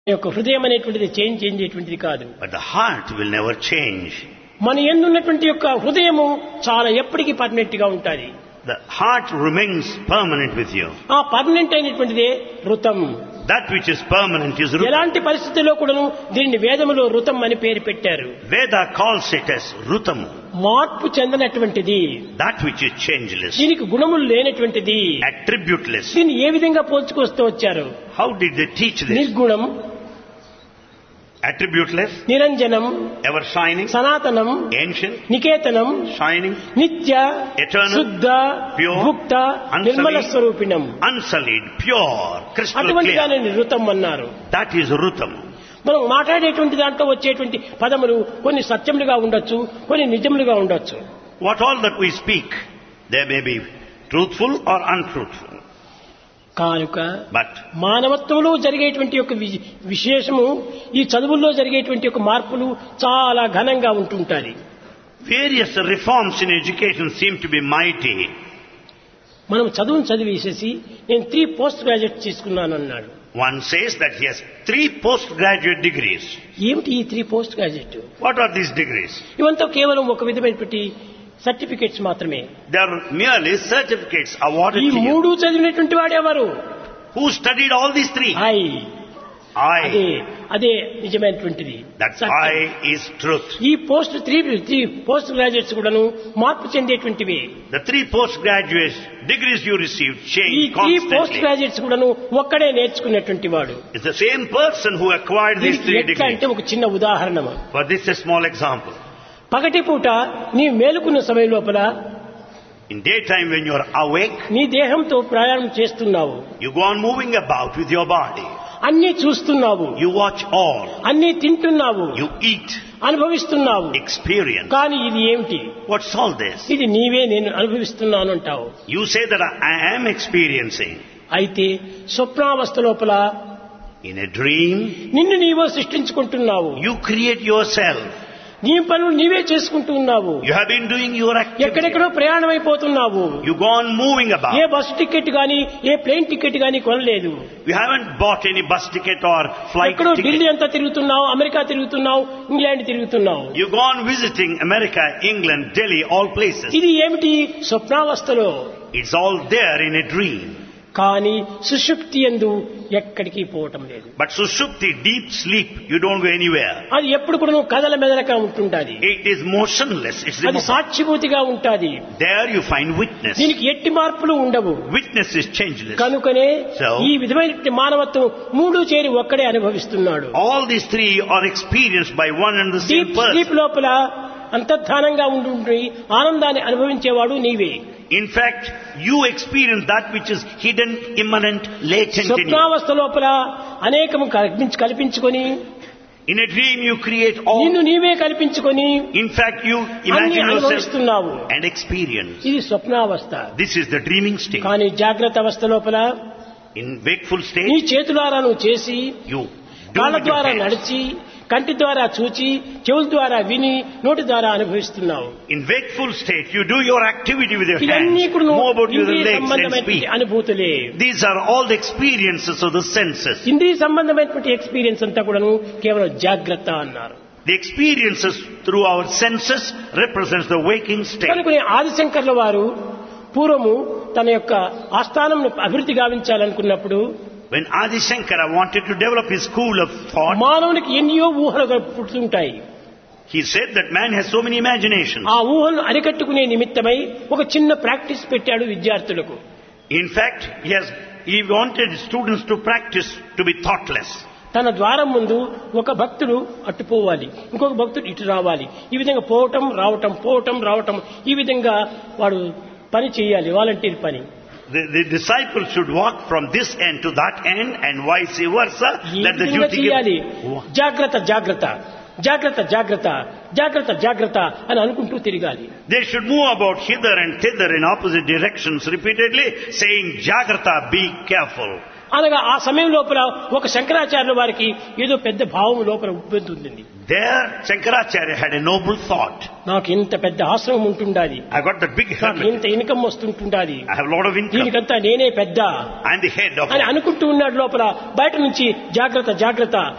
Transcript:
యొక్క హృదయం అనేటువంటిది చేంజ్ చేంజేటువంటిది కాదు But the heart will never change. మన ఎందున్నటువంటి యొక్క హృదయము చాలా ఎప్పటికీ పర్మనెంట్ గా ఉంటుంది The heart remains permanent with you. ఆ పర్మనెంట్ అయినటువంటిదే ఋతం That which is permanent is Rutam. ఎలాంటి పరిస్థితుల్లో కూడాను దీనిని వేదములో ఋతం అని పేరు పెట్టారు Veda calls it as Rutamu. మార్పు చెందనటువంటిది That which is changeless, దీనికి గుణములు లేనటువంటిది attributeless. దీన్ని ఏ విధంగా పోల్చుకొస్తూ వచ్చారు How did they teach this? నిర్గుణం Attributeless, నిరంజనం ever shining, సనాతనం ancient, నికేతనం shining, నిత్య Eternal, శుద్ధ pure, భుక్త unsullied, Nirmala స్వరూపిణం unsullied, pure, crystal అటువంటి clear. దానిని ఋతం అన్నారు That is Rutam. మనం మాట్లాడేటువంటి దాంట్లో వచ్చేటువంటి పదములు కొన్ని సత్యములుగా ఉండొచ్చు కొన్ని నిజములుగా ఉండొచ్చు What all that we speak, they may be truthful or untruthful. కానుక But మానవత్వంలో జరిగేటువంటి యొక్క వి- విశేషము ఈ చదువుల్లో జరిగేటువంటి యొక్క మార్పులు చాలా ఘనంగా ఉంటుంటాయి various reforms in education seem to be mighty. మనం చదువును చదివేసేసి నేను త్రీ పోస్ట్ గ్రాడ్యుయేట్ తీసుకున్నాను అన్నాడు One says that he has three postgraduate degrees. ఏమిటి ఈ three postgraduate What are these degrees? ఇవంతా కేవలం ఒక విధమైనటువంటి సర్టిఫికెట్స్ మాత్రమే They are merely certificates awarded ఈ to you. మూడు చదివినటువంటి వాడెవరు Who studied all these three? I అదే I. అదే నిజమైనటువంటిది That సత్యం. I is truth. ఈ post three three postgraduates కూడాను మార్పు చెందేటువంటివి The three postgraduate degrees you received ఈ change three post constantly. Graduates కూడాను ఒక్కడే నేర్చుకునేటువంటి వాడు It's the same person who acquired these దీనికి three ఎట్లా degrees. అంటే ఒక చిన్న ఉదాహరణ For this a small example. పగటి పూట నీ మేలుకున్న సమయం లోపల In daytime when you are awake, నీ దేహంతో ప్రయాణం చేస్తున్నావు you go on moving about with your body. అన్నీ చూస్తున్నావు You watch all. అన్నీ తింటున్నావు You eat, అనుభవిస్తున్నావు experience. కానీ ఇది ఏమిటి What's all this? ఇది నీవే నేను అనుభవిస్తున్నాను అంటావు You say that I am experiencing. అయితే స్వప్నావస్థ లోపల In a dream, నిన్ను నీవో సృష్టించుకుంటున్నావు you create yourself. నీ పనులు నీవే చేసుకుంటూ ఉన్నావు You have been doing your activity. ఎక్కడెక్కడో ప్రయాణం అయిపోతున్నావు You go on moving ఏ about. బస్ టికెట్ గాని ఏ ప్లేన్ టికెట్ గాని కొనలేదు You haven't bought any bus ticket or flight ఎక్కడో ఢిల్లీ ticket. అంతా తిరుగుతున్నావు అమెరికా తిరుగుతున్నావు ఇంగ్లాండ్ తిరుగుతున్నావు You go on visiting America, England, Delhi, all places. ఇది ఏమిటి స్వప్నావస్థలో It's all there in a dream. కానీ సుషుప్తి ఎందు ఎక్కడికి పోవటం లేదు But Sushupti, deep sleep, you don't go anywhere. అది ఎప్పుడు కూడా నువ్వు కదల మెదలక ఉంటుంటాది It is motionless. It's అది remote. సాక్షిభూతిగా ఉంటాది There you find witness. దీనికి ఎట్టి మార్పులు ఉండవు Witness is changeless. కనుకనే So? ఈ విధమైన మానవత్వం మూడు చేరి ఒక్కడే అనుభవిస్తున్నాడు All these three are experienced by one and the same deep sleep person. లోపల అంతర్ధానంగా ఉండి ఆనందాన్ని అనుభవించేవాడు నీవే In fact, you experience that which is hidden, immanent, latent in you. స్వప్నావస్థ లోపల అనేకము కల్పించి కల్పించుకొని In a dream you create all. నిన్ను నీవే కల్పించుకొని In fact, you అన్ని imagine yourself అనుభవిస్తున్నావు and experience. ఇది స్వప్నావస్థ This is the dreaming state. కానీ జాగ్రత్త అవస్థ లోపల In wakeful నీ state, చేతులారా నువ్వు చేసి you do కాళ్ళ with your ద్వారా hands. నడిచి కంటి ద్వారా చూచి చెవుల ద్వారా విని నోటి ద్వారా అనుభవిస్తున్నావు In wakeful state, you do your activity with your ఇవన్నీ hands, కూడా move about with your ఇంద్రియ legs and సంబంధమైనటువంటి speak. అనుభూతులే These are all the experiences of the senses. ఇంద్రియ సంబంధమైనటువంటి ఎక్స్పీరియన్స్ అంతా కూడాను కేవలం జాగ్రత్త అన్నారు The experiences through our senses represents the waking state. కనుకనే ఆదిశంకర్ల వారు పూర్వము తన యొక్క ఆస్థానం అభివృద్ధి గావించాలనుకున్నప్పుడు When Adi Shankara wanted to develop his school of thought, మానవునికి ఎన్నో ఊహలు పుట్టుతుంటాయి he said that man has so many imaginations. ఆ ఊహలను అరికట్టుకునే నిమిత్తమై ఒక చిన్న ప్రాక్టీస్ పెట్టాడు విద్యార్థులకు In fact, he has he wanted students to practice to be thoughtless. తన ద్వారం ముందు ఒక భక్తుడు అటు పోవాలి ఇంకొక భక్తుడు ఇటు రావాలి ఈ విధంగా పోవటం రావటం పోవటం రావటం ఈ విధంగా వాడు పని చేయాలి వాలంటీర్ పని The, the disciple should walk from this end to that end and vice versa. ఈ That the విధంగా duty చేయాలి given. జాగ్రత్త జాగ్రత్త జాగ్రత్త జాగ్రత్త జాగ్రత్త జాగ్రత్త అని అనుకుంటూ తిరగాలి They should move about hither and thither in opposite directions repeatedly, saying, Jagrata, be careful. అనగా ఆ సమయం లోపల ఒక శంకరాచార్యుల వారికి ఏదో పెద్ద భావం లోపల ఉబ్బెంతుంది There, Shankaracharya had a noble thought. నాకు ఇంత పెద్ద ఆశ్రమం ఉంటుండాది I got that big నాకు hermit. ఇంత ఇన్కమ్ వస్తుంటుండాది I have a lot of income. దీనికంతా నేనే పెద్ద I'm the head of అని అనుకుంటూ ఉన్నాడు లోపల బయట నుంచి జాగ్రత్త జాగ్రత్త